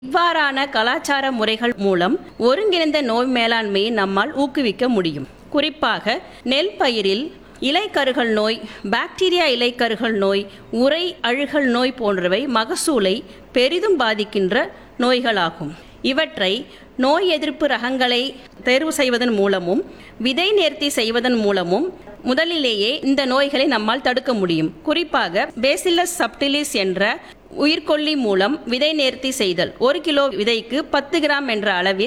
இவ்வாறான கலாச்சார முறைகள் மூலம் ஒருங்கிணைந்த நோய் மேலாண்மையை நம்மால் ஊக்குவிக்க முடியும் குறிப்பாக நெல் பயிரில் இலைக்கருகள் நோய் பாக்டீரியா இலைக்கருகள் நோய் உறை அழுகல் நோய் போன்றவை மகசூலை பெரிதும் பாதிக்கின்ற நோய்களாகும் இவற்றை நோய் எதிர்ப்பு ரகங்களை தேர்வு செய்வதன் மூலமும் விதை நேர்த்தி செய்வதன் மூலமும் முதலிலேயே இந்த நோய்களை நம்மால் தடுக்க முடியும் குறிப்பாக பேசிலஸ் சப்டிலிஸ் என்ற உயிர்கொல்லி மூலம் விதை நேர்த்தி செய்தல் ஒரு கிலோ விதைக்கு பத்து கிராம் என்ற அளவில்